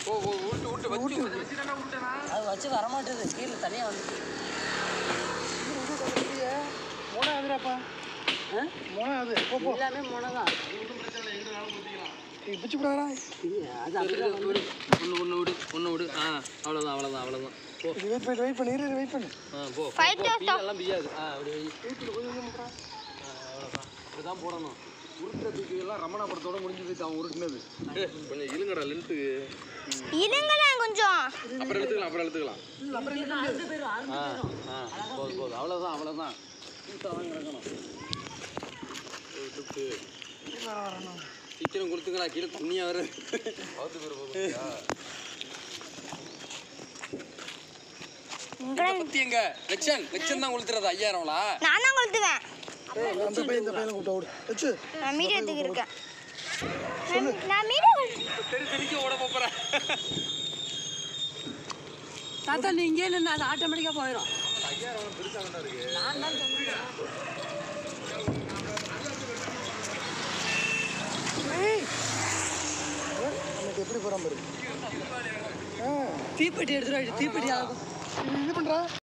ஓ ஓ உருட்டு உருட்டு வச்சு வச்சுட்டானா உருட்டனா அது வச்சு வரமாட்டேது கீழே தனியாக வந்து மூணாவதுடாப்பா ஆ? மூணாவது போ போ எல்லாமே முனை தான் பிடிச்சி விடாதா அது அப்படிதான் வந்து ஒன்று ஒன்று விடு ஒன்று விடு ஆ அவ்வளோதான் அவ்வளோதான் அவ்வளோதான் போ இது வெயிட் பண்ணி வெயிட் பண்ணி இரு வெயிட் பண்ணு ஆ போ Fight போ, off பீ எல்லாம் பியாது ஆ அப்படி வை ஆ, அவ்வளோதான் இப்படிதான் போடணும் உருட்டுறதுக்கு எல்லாம் ரமணாபுரத்தோட முடிஞ்சு போயிட்டு அவன் உருட்டுனது ஏய், கொஞ்சம் இழுங்கடா லென்த்து இருங்களேன் கொஞ்சம் அப்புறம் எடுத்துக்கலாம் அப்புறம் எடுத்துக்கலாம் ஆ ஆ போதும் போதும் அவ்வளோதான் அவ்வளோதான் கூட்டாதான் கிடக்கணும் ஒரு டிப்பு. சீக்கிரம் கொடுத்துக்கலாம் கீழே தண்ணியாக வர பத்தி எங்க லட்சன் லட்சன் தான் கொடுத்துறது ஐயாயிரம்லா நான் தான் கொளுத்துவேன் அந்த பையன் இந்த பையனை கூப்பிட்டு ஓடு வச்சு நான் மீடியா எடுத்துக்கு இருக்கேன் நான்- நான் மீடியா தெரி தெரிக்க ஓட போறேன் தாத்தா நீ இங்கே நின்று அது ஆட்டோமேட்டிக்காக போயிடும் நமக்கு எப்படி போகிறான் பாரு ஆ தீப்பெட்டி எடுத்துட்டு தீப்பெட்டி ஆகும் இது பண்ணுறா